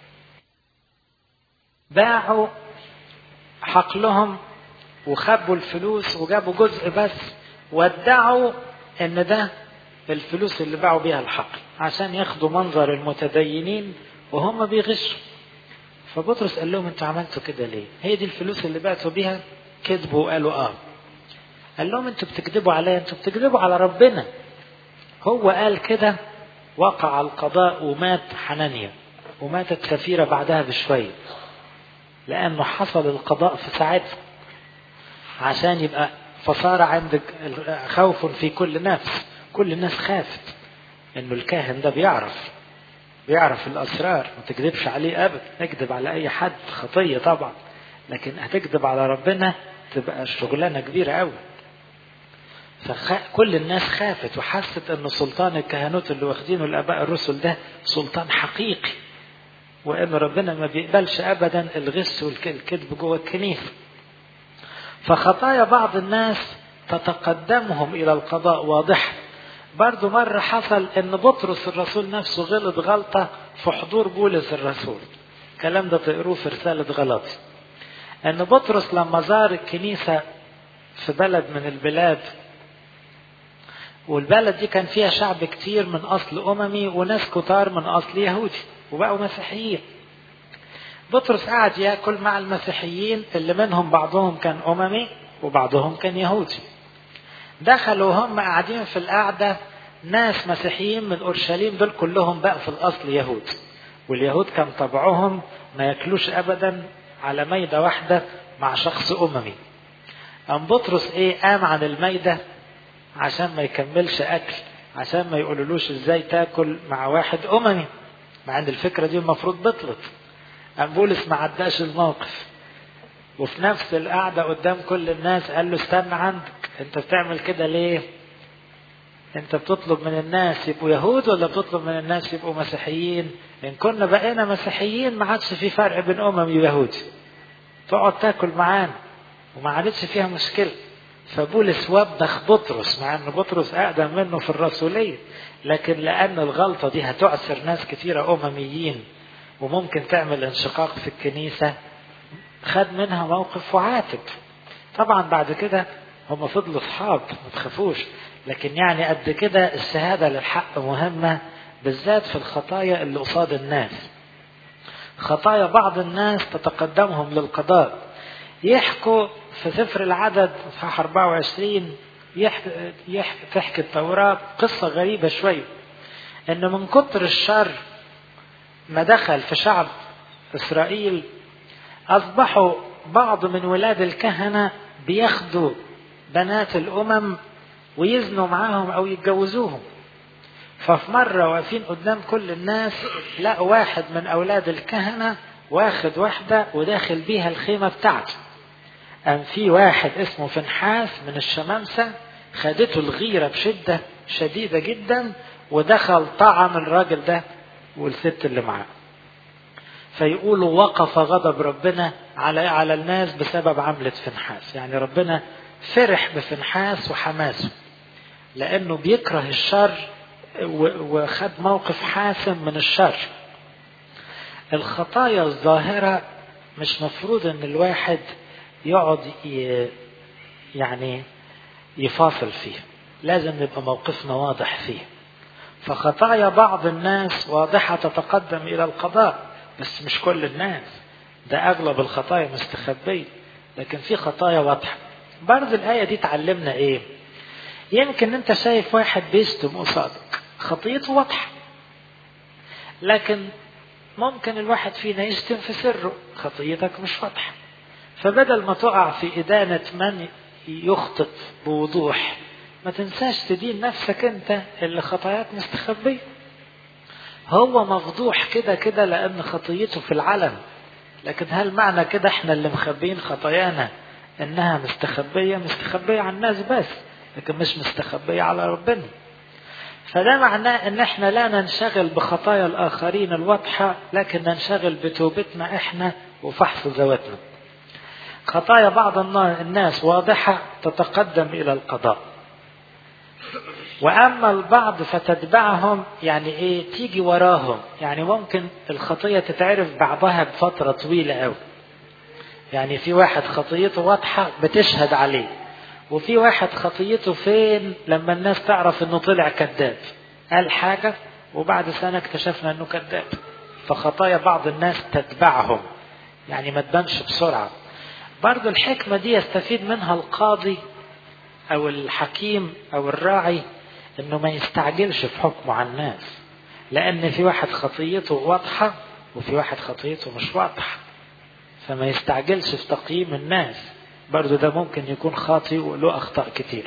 باعوا حقلهم وخبوا الفلوس وجابوا جزء بس وادعوا ان ده الفلوس اللي باعوا بيها الحقل عشان ياخدوا منظر المتدينين وهم بيغشوا فبطرس قال لهم انتوا عملتوا كده ليه هي دي الفلوس اللي بعتوا بيها كذبوا وقالوا اه قال لهم انتوا بتكذبوا عليا انتوا بتكذبوا على ربنا هو قال كده وقع القضاء ومات حنانيا وماتت سفيرة بعدها بشوية لأنه حصل القضاء في ساعتها عشان يبقى فصار عندك خوف في كل نفس كل الناس خافت انه الكاهن ده بيعرف بيعرف الاسرار ما تكذبش عليه ابدا نكذب على اي حد خطيه طبعا لكن هتكذب على ربنا تبقى شغلانه كبيره قوي فكل الناس خافت وحست ان سلطان الكهنوت اللي واخدينه الاباء الرسل ده سلطان حقيقي وان ربنا ما بيقبلش ابدا الغش والكذب جوه الكنيسه فخطايا بعض الناس تتقدمهم الى القضاء واضحه برضو مرة حصل ان بطرس الرسول نفسه غلط غلطة في حضور بولس الرسول الكلام ده تقروه في رسالة غلط ان بطرس لما زار الكنيسة في بلد من البلاد والبلد دي كان فيها شعب كتير من اصل اممي وناس كتار من اصل يهودي وبقوا مسيحيين بطرس قعد ياكل مع المسيحيين اللي منهم بعضهم كان اممي وبعضهم كان يهودي دخلوا هم قاعدين في القعدة ناس مسيحيين من أورشليم دول كلهم بقى في الأصل يهود واليهود كان طبعهم ما ياكلوش أبدا على ميدة واحدة مع شخص أممي أم بطرس إيه قام عن الميدة عشان ما يكملش أكل عشان ما يقولولوش إزاي تاكل مع واحد أممي مع أن الفكرة دي المفروض بطلت أم بولس ما عداش الموقف وفي نفس القعدة قدام كل الناس قال له استنى عندك انت بتعمل كده ليه انت بتطلب من الناس يبقوا يهود ولا بتطلب من الناس يبقوا مسيحيين ان كنا بقينا مسيحيين ما عادش في فرق بين امم ويهودي تقعد تاكل معانا وما عادتش فيها مشكله فبولس وبخ بطرس مع ان بطرس اقدم منه في الرسوليه لكن لان الغلطه دي هتعسر ناس كثيره امميين وممكن تعمل انشقاق في الكنيسه خد منها موقف وعاتب طبعا بعد كده هم فضلوا اصحاب ما تخافوش لكن يعني قد كده الشهاده للحق مهمه بالذات في الخطايا اللي قصاد الناس خطايا بعض الناس تتقدمهم للقضاء يحكوا في سفر العدد صح 24 يحكي, يحكي تحكي التوراة قصة غريبة شوية إن من كتر الشر ما دخل في شعب إسرائيل أصبحوا بعض من ولاد الكهنة بياخدوا بنات الأمم ويزنوا معاهم أو يتجوزوهم ففي مرة واقفين قدام كل الناس لقوا واحد من أولاد الكهنة واخد واحدة وداخل بيها الخيمة بتاعته قام في واحد اسمه فنحاس من الشمامسة خدته الغيرة بشدة شديدة جدا ودخل طعن الراجل ده والست اللي معاه فيقولوا وقف غضب ربنا على على الناس بسبب عملة فنحاس يعني ربنا فرح بفنحاس وحماسه لأنه بيكره الشر وخد موقف حاسم من الشر الخطايا الظاهرة مش مفروض ان الواحد يقعد يعني يفاصل فيه لازم يبقى موقفنا واضح فيه فخطايا بعض الناس واضحة تتقدم إلى القضاء بس مش كل الناس ده أغلب الخطايا مستخبية لكن في خطايا واضحة برضه الآية دي تعلمنا إيه يمكن أنت شايف واحد بيشتم قصادك خطيته واضحة لكن ممكن الواحد فينا يشتم في سره خطيتك مش واضحة فبدل ما تقع في إدانة من يخطئ بوضوح ما تنساش تدين نفسك انت اللي خطاياك مستخبية هو مفضوح كده كده لأن خطيته في العلن لكن هل معنى كده احنا اللي مخبيين خطايانا انها مستخبية مستخبية على الناس بس لكن مش مستخبية على ربنا فده معناه ان احنا لا ننشغل بخطايا الاخرين الواضحة لكن ننشغل بتوبتنا احنا وفحص ذواتنا خطايا بعض الناس واضحة تتقدم الى القضاء واما البعض فتتبعهم يعني ايه تيجي وراهم يعني ممكن الخطية تتعرف بعضها بفترة طويلة قوي يعني في واحد خطيته واضحة بتشهد عليه وفي واحد خطيته فين لما الناس تعرف انه طلع كذاب قال حاجة وبعد سنة اكتشفنا انه كذاب فخطايا بعض الناس تتبعهم يعني ما تبانش بسرعة برضو الحكمة دي يستفيد منها القاضي او الحكيم او الراعي انه ما يستعجلش في حكمه على الناس لان في واحد خطيته واضحة وفي واحد خطيته مش واضحة فما يستعجلش في تقييم الناس برضو ده ممكن يكون خاطئ وله أخطاء كتير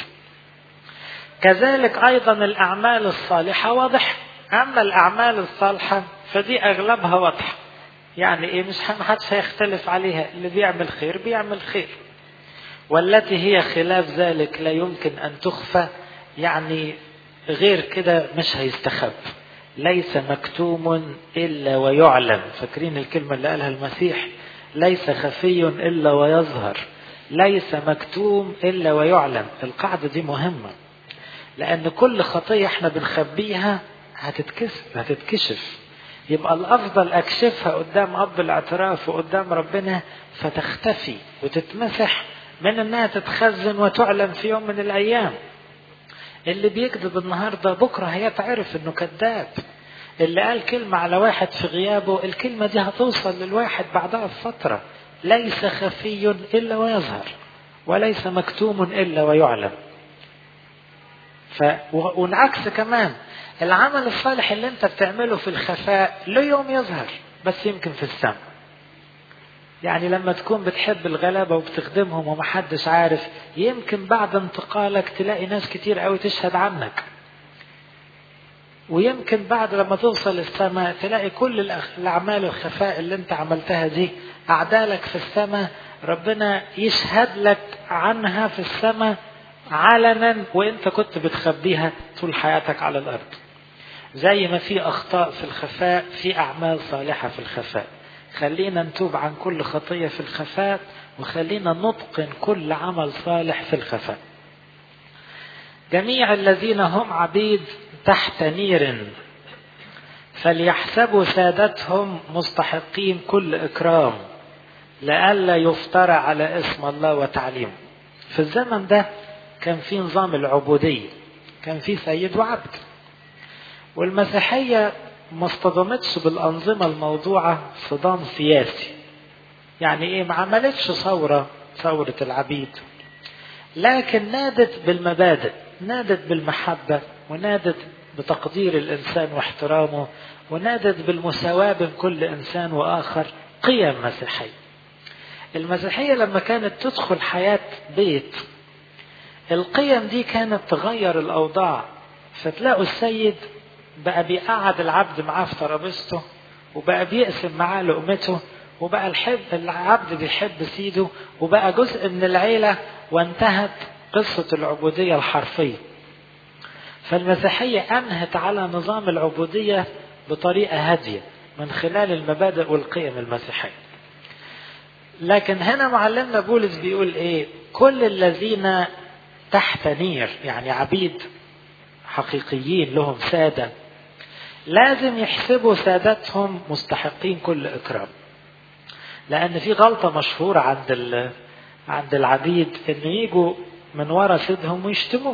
كذلك أيضا الأعمال الصالحة واضحة أما الأعمال الصالحة فدي أغلبها واضحة يعني إيه مش محدش هيختلف عليها اللي بيعمل خير بيعمل خير والتي هي خلاف ذلك لا يمكن أن تخفى يعني غير كده مش هيستخب ليس مكتوم إلا ويعلم فاكرين الكلمة اللي قالها المسيح ليس خفي إلا ويظهر ليس مكتوم إلا ويعلم القاعدة دي مهمة لأن كل خطية احنا بنخبيها هتتكشف هتتكشف يبقى الأفضل أكشفها قدام أب الاعتراف وقدام ربنا فتختفي وتتمسح من إنها تتخزن وتعلن في يوم من الأيام اللي بيكذب النهاردة بكرة هيتعرف إنه كذاب اللي قال كلمة على واحد في غيابه الكلمة دي هتوصل للواحد بعدها بفترة ليس خفي إلا ويظهر وليس مكتوم إلا ويعلم ف... والعكس كمان العمل الصالح اللي انت بتعمله في الخفاء له يوم يظهر بس يمكن في السماء يعني لما تكون بتحب الغلابة وبتخدمهم ومحدش عارف يمكن بعد انتقالك تلاقي ناس كتير قوي تشهد عنك ويمكن بعد لما توصل السماء تلاقي كل الأعمال الخفاء اللي انت عملتها دي أعدالك في السماء ربنا يشهد لك عنها في السماء علنا وانت كنت بتخبيها طول حياتك على الأرض زي ما في أخطاء في الخفاء في أعمال صالحة في الخفاء خلينا نتوب عن كل خطية في الخفاء وخلينا نتقن كل عمل صالح في الخفاء جميع الذين هم عبيد تحت نير فليحسبوا سادتهم مستحقين كل إكرام لئلا يفترى على اسم الله وتعليمه في الزمن ده كان في نظام العبودية كان في سيد وعبد والمسيحية ما اصطدمتش بالأنظمة الموضوعة صدام سياسي يعني ايه ما عملتش ثورة ثورة العبيد لكن نادت بالمبادئ نادت بالمحبة ونادت بتقدير الإنسان واحترامه ونادت بالمساواة بين كل إنسان وآخر قيم مسيحية المسيحية لما كانت تدخل حياة بيت القيم دي كانت تغير الأوضاع فتلاقوا السيد بقى بيقعد العبد معاه في ترابيزته وبقى بيقسم معاه لقمته وبقى الحب العبد بيحب سيده وبقى جزء من العيلة وانتهت قصة العبودية الحرفية فالمسيحية أنهت على نظام العبودية بطريقة هادية من خلال المبادئ والقيم المسيحية لكن هنا معلمنا بولس بيقول ايه كل الذين تحت نير يعني عبيد حقيقيين لهم سادة لازم يحسبوا سادتهم مستحقين كل إكرام لأن في غلطة مشهورة عند عند العبيد إن يجوا من ورا سيدهم ويشتموه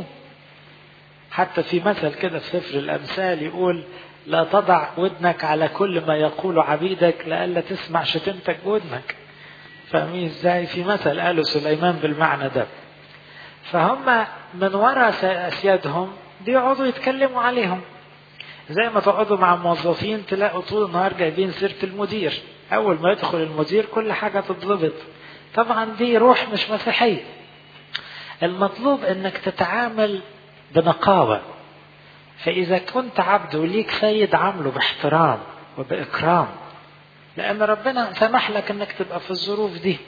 حتى في مثل كده في سفر الأمثال يقول لا تضع ودنك على كل ما يقول عبيدك لئلا تسمع شتمتك بودنك فاهمين ازاي في مثل قاله سليمان بالمعنى ده فهم من ورا اسيادهم بيقعدوا يتكلموا عليهم زي ما تقعدوا مع موظفين تلاقوا طول النهار جايبين سيره المدير اول ما يدخل المدير كل حاجه تتضبط طبعا دي روح مش مسيحيه المطلوب انك تتعامل بنقاوه فاذا كنت عبد وليك سيد عامله باحترام وباكرام لان ربنا سمح لك انك تبقى في الظروف دي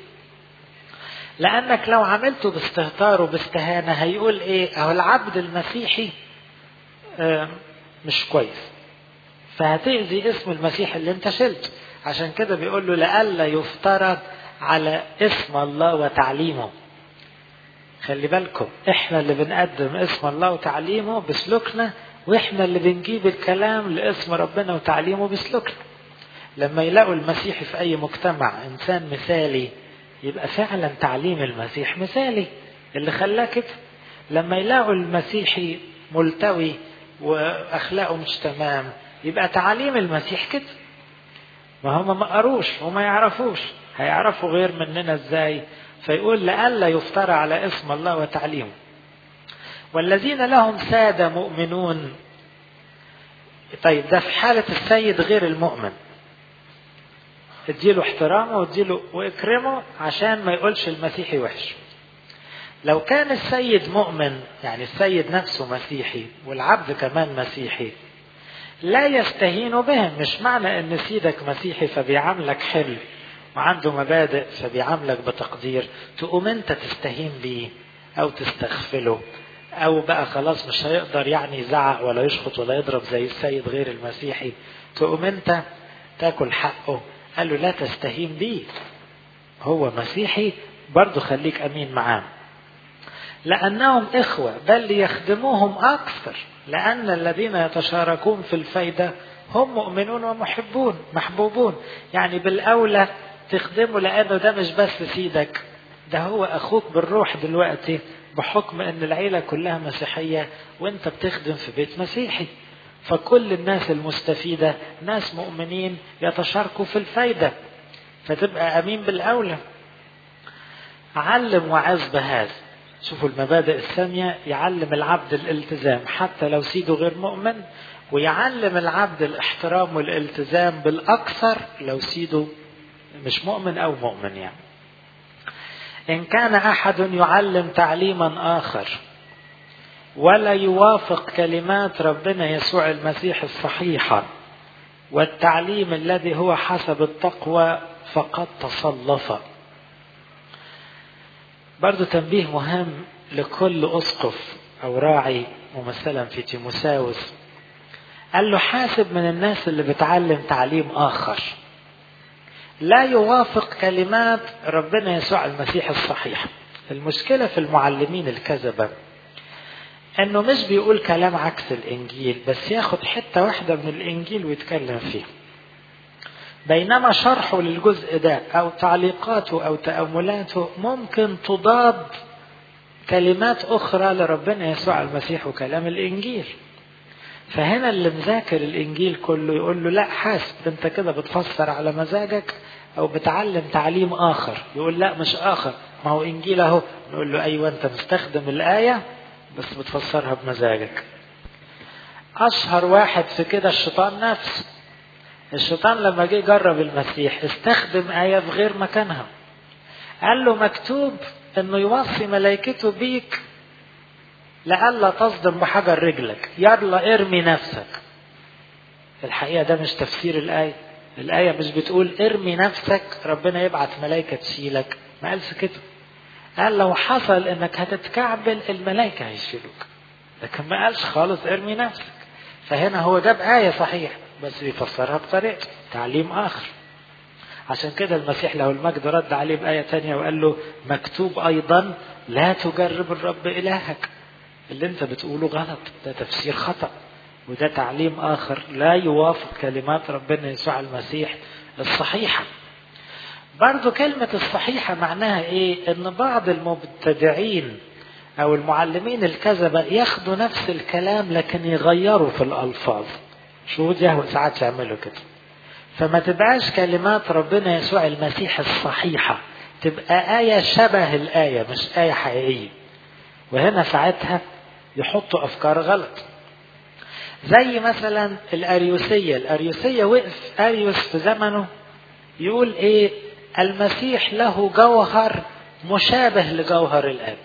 لانك لو عملته باستهتار وباستهانه هيقول ايه اهو العبد المسيحي آه مش كويس فهتأذي اسم المسيح اللي انت شلته عشان كده بيقول له لئلا يفترض على اسم الله وتعليمه خلي بالكم احنا اللي بنقدم اسم الله وتعليمه بسلوكنا واحنا اللي بنجيب الكلام لاسم ربنا وتعليمه بسلوكنا لما يلاقوا المسيحي في اي مجتمع انسان مثالي يبقى فعلا تعليم المسيح مثالي اللي خلاه كده لما يلاقوا المسيحي ملتوي واخلاقه مش تمام يبقى تعاليم المسيح كده ما هم ما قروش وما يعرفوش هيعرفوا غير مننا ازاي فيقول لئلا يفترى على اسم الله وتعليمه والذين لهم سادة مؤمنون طيب ده في حالة السيد غير المؤمن اديله احترامه واديله واكرمه عشان ما يقولش المسيحي وحش لو كان السيد مؤمن يعني السيد نفسه مسيحي والعبد كمان مسيحي لا يستهين بهم مش معنى ان سيدك مسيحي فبيعاملك حلو وعنده مبادئ فبيعاملك بتقدير تقوم انت تستهين بيه او تستغفله او بقى خلاص مش هيقدر يعني يزعق ولا يشخط ولا يضرب زي السيد غير المسيحي تقوم انت تاكل حقه قال له لا تستهين بيه هو مسيحي برضه خليك امين معاه لأنهم إخوة بل ليخدموهم أكثر لأن الذين يتشاركون في الفايدة هم مؤمنون ومحبون محبوبون يعني بالأولى تخدمه لأنه ده مش بس سيدك ده هو أخوك بالروح دلوقتي بحكم أن العيلة كلها مسيحية وأنت بتخدم في بيت مسيحي فكل الناس المستفيدة ناس مؤمنين يتشاركوا في الفايدة فتبقى أمين بالأولى علم وعظ بهذا شوفوا المبادئ السامية يعلم العبد الالتزام حتى لو سيده غير مؤمن ويعلم العبد الاحترام والالتزام بالأكثر لو سيده مش مؤمن أو مؤمن يعني إن كان أحد يعلم تعليما آخر ولا يوافق كلمات ربنا يسوع المسيح الصحيحة والتعليم الذي هو حسب التقوى فقد تصلف برضو تنبيه مهم لكل أسقف أو راعي ممثلا في تيموساوس قال له حاسب من الناس اللي بتعلم تعليم آخر لا يوافق كلمات ربنا يسوع المسيح الصحيح المشكلة في المعلمين الكذبة انه مش بيقول كلام عكس الانجيل بس ياخد حتة واحدة من الانجيل ويتكلم فيه بينما شرحه للجزء ده او تعليقاته او تأملاته ممكن تضاد كلمات اخرى لربنا يسوع المسيح وكلام الانجيل فهنا اللي مذاكر الانجيل كله يقول له لا حاسب انت كده بتفسر على مزاجك او بتعلم تعليم اخر يقول لا مش اخر ما هو انجيل اهو نقول له ايوه انت مستخدم الايه بس بتفسرها بمزاجك اشهر واحد في كده الشيطان نفسه الشيطان لما جه جرب المسيح استخدم آية في غير مكانها قال له مكتوب انه يوصي ملائكته بيك لئلا تصدم بحجر رجلك يلا ارمي نفسك الحقيقة ده مش تفسير الآية الآية مش بتقول ارمي نفسك ربنا يبعت ملائكة تشيلك ما قالش كده قال لو حصل انك هتتكعبل الملائكة هيشيلوك لكن ما قالش خالص ارمي نفسك فهنا هو جاب آية صحيح بس بيفسرها بطريقته تعليم آخر عشان كده المسيح له المجد رد عليه بآية تانية وقال له مكتوب أيضا لا تجرب الرب إلهك اللي انت بتقوله غلط ده تفسير خطأ وده تعليم آخر لا يوافق كلمات ربنا يسوع المسيح الصحيحة برضو كلمة الصحيحة معناها ايه ان بعض المبتدعين او المعلمين الكذبة ياخدوا نفس الكلام لكن يغيروا في الالفاظ شهود يهوى ساعات يعملوا كده فما تبقاش كلمات ربنا يسوع المسيح الصحيحة تبقى آية شبه الآية مش آية حقيقية وهنا ساعتها يحطوا أفكار غلط زي مثلا الأريوسية الأريوسية وقف أريوس في زمنه يقول إيه المسيح له جوهر مشابه لجوهر الآب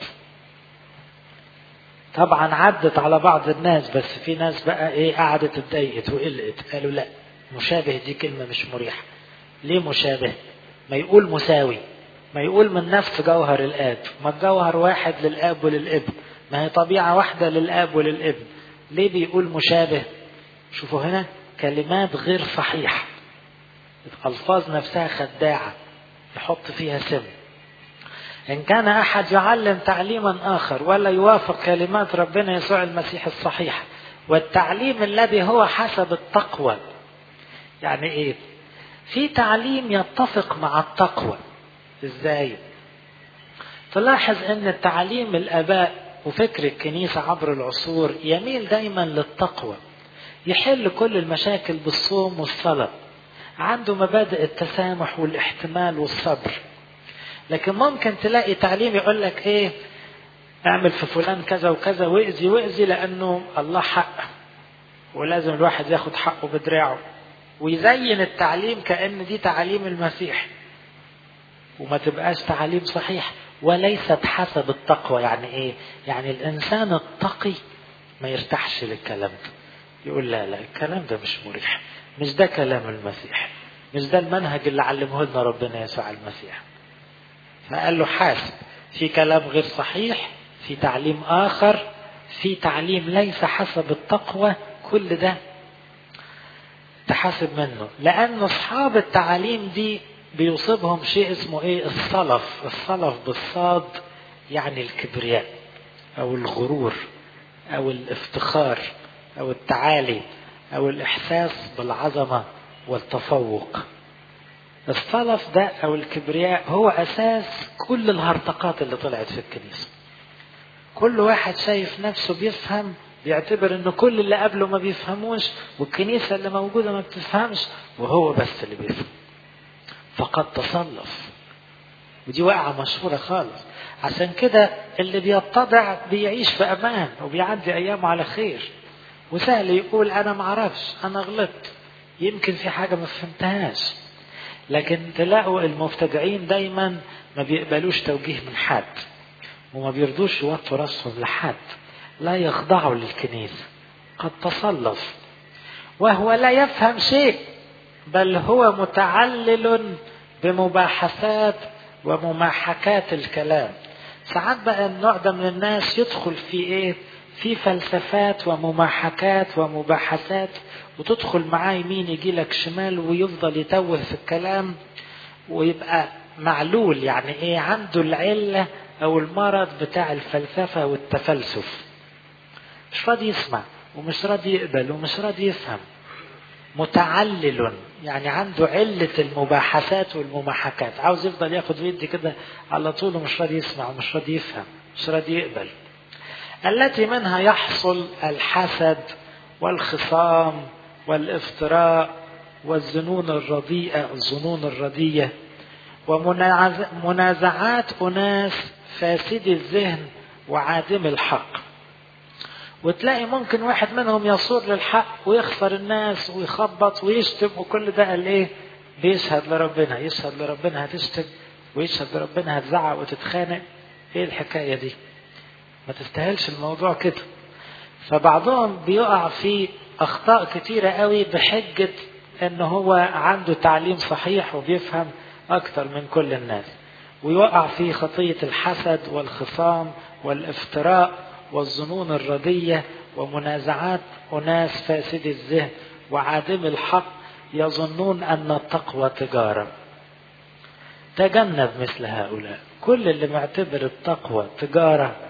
طبعا عدت على بعض الناس بس في ناس بقى ايه قعدت اتضايقت وقلقت قالوا لا مشابه دي كلمة مش مريحة ليه مشابه ما يقول مساوي ما يقول من نفس جوهر الآب ما الجوهر واحد للآب وللابن ما هي طبيعة واحدة للآب وللابن ليه بيقول مشابه شوفوا هنا كلمات غير صحيحة الألفاظ نفسها خداعة يحط فيها سم إن كان أحد يعلم تعليما آخر ولا يوافق كلمات ربنا يسوع المسيح الصحيحة والتعليم الذي هو حسب التقوى يعني إيه؟ في تعليم يتفق مع التقوى إزاي؟ تلاحظ أن التعليم الآباء وفكر الكنيسة عبر العصور يميل دايما للتقوى يحل كل المشاكل بالصوم والصلاة عنده مبادئ التسامح والاحتمال والصبر لكن ممكن تلاقي تعليم يقول لك ايه اعمل في فلان كذا وكذا واذي واذي لانه الله حق ولازم الواحد ياخد حقه بدراعه ويزين التعليم كان دي تعاليم المسيح وما تبقاش تعاليم صحيح وليست حسب التقوى يعني ايه يعني الانسان التقي ما يرتاحش للكلام ده يقول لا لا الكلام ده مش مريح مش ده كلام المسيح مش ده المنهج اللي علمه لنا ربنا يسوع المسيح فقال له حاسب في كلام غير صحيح في تعليم آخر في تعليم ليس حسب التقوى كل ده تحاسب منه لأن أصحاب التعاليم دي بيصيبهم شيء اسمه ايه الصلف الصلف بالصاد يعني الكبرياء او الغرور او الافتخار او التعالي او الاحساس بالعظمه والتفوق الصلف ده او الكبرياء هو اساس كل الهرطقات اللي طلعت في الكنيسه كل واحد شايف نفسه بيفهم بيعتبر ان كل اللي قبله ما بيفهموش والكنيسه اللي موجوده ما بتفهمش وهو بس اللي بيفهم فقد تصلف ودي واقعة مشهورة خالص عشان كده اللي بيتضع بيعيش في أمان وبيعدي أيامه على خير وسهل يقول أنا معرفش أنا غلطت يمكن في حاجة ما فهمتهاش لكن تلاقوا المبتدعين دايما ما بيقبلوش توجيه من حد وما بيرضوش يوطوا راسهم لحد لا يخضعوا للكنيسة قد تصلف وهو لا يفهم شيء بل هو متعلل بمباحثات ومماحكات الكلام ساعات بقى النوع ده من الناس يدخل في ايه في فلسفات ومماحكات ومباحثات وتدخل معاه يمين يجي لك شمال ويفضل يتوه في الكلام ويبقى معلول يعني ايه عنده العله او المرض بتاع الفلسفه والتفلسف مش راضي يسمع ومش راضي يقبل ومش راضي يفهم متعلل يعني عنده علة المباحثات والمماحكات عاوز يفضل ياخد ويدي كده على طول ومش راضي يسمع ومش راضي يفهم مش راضي يقبل التي منها يحصل الحسد والخصام والافتراء والظنون الرديئة الظنون الردية ومنازعات أناس فاسدي الذهن وعادم الحق وتلاقي ممكن واحد منهم يصور للحق ويخسر الناس ويخبط ويشتم وكل ده قال ايه بيشهد لربنا يشهد لربنا هتشتم ويشهد لربنا هتزعق وتتخانق ايه الحكاية دي ما تستاهلش الموضوع كده فبعضهم بيقع في اخطاء كتيرة قوي بحجة ان هو عنده تعليم صحيح وبيفهم اكتر من كل الناس ويقع في خطية الحسد والخصام والافتراء والظنون الردية ومنازعات أناس فاسد الذهن وعادم الحق يظنون أن التقوى تجارة تجنب مثل هؤلاء كل اللي معتبر التقوى تجارة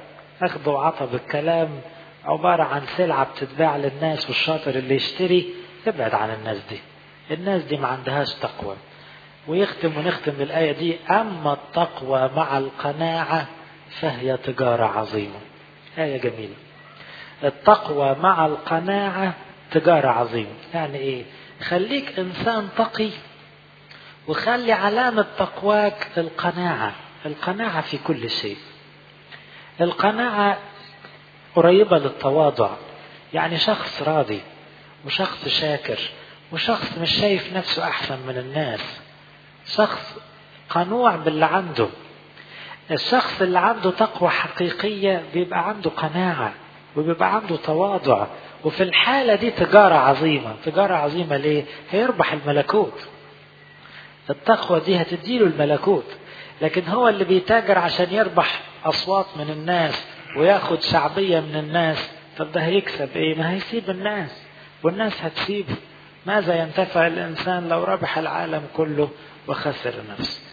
أخذ وعطى بالكلام عبارة عن سلعة بتتباع للناس والشاطر اللي يشتري يبعد عن الناس دي الناس دي ما عندهاش تقوى ويختم ونختم بالآية دي أما التقوى مع القناعة فهي تجارة عظيمة آية جميلة التقوى مع القناعة تجارة عظيمة يعني إيه خليك إنسان تقي وخلي علامة تقواك القناعة القناعة في كل شيء القناعة قريبة للتواضع يعني شخص راضي وشخص شاكر وشخص مش شايف نفسه أحسن من الناس شخص قنوع باللي عنده الشخص اللي عنده تقوى حقيقية بيبقى عنده قناعة وبيبقى عنده تواضع وفي الحالة دي تجارة عظيمة تجارة عظيمة ليه؟ هيربح الملكوت التقوى دي هتديله الملكوت لكن هو اللي بيتاجر عشان يربح أصوات من الناس وياخد شعبية من الناس طب ده هيكسب ايه ما هيسيب الناس والناس هتسيبه ماذا ينتفع الإنسان لو ربح العالم كله وخسر نفسه